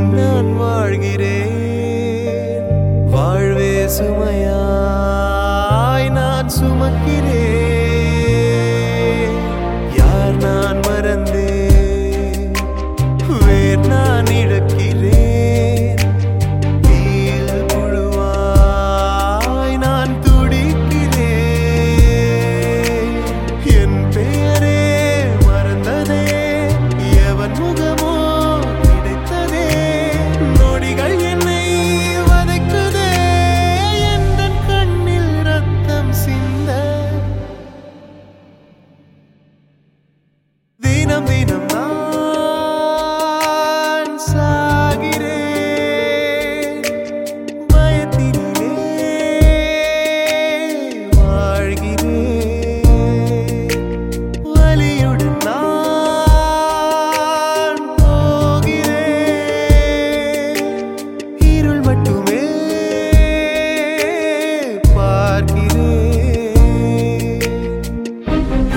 உன்னுடன் நான் வாழ்கிறேன் வாழ்வே சுமையாய் நான் சுமக்கிறேன் யார் நான் மறந்தேன் வேர் நான் இழக்கிறேன் தீயில் புழுவாய் நான் துடிக்கிறேன் என் பெயரே மறந்ததே எவன் முகமோ கிடைத்ததே நொடிகள் என்னை வதைக்குதே எந்தன் கண்ணில் ரத்தம் சிந்த தினம் தினம் நான் சாகிறேன் பயத்தினிலே வாழ்கிறேன் வலியுடன் நான் போகிறேன் இருள் மட்டுமே பார்க்கிறேன்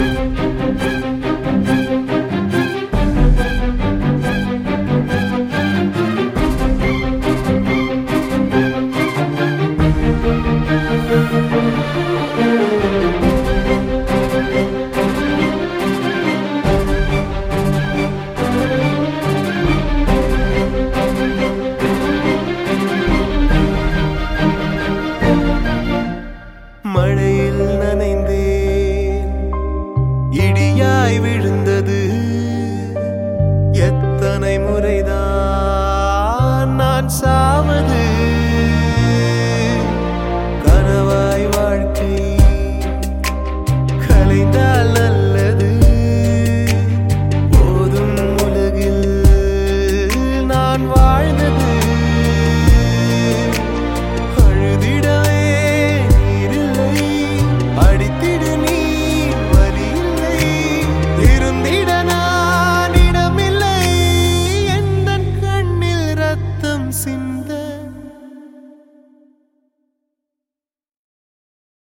மழையில் நனைந்தேன் இடியாய் விழுந்தது எத்தனை முறைதான் நான் சா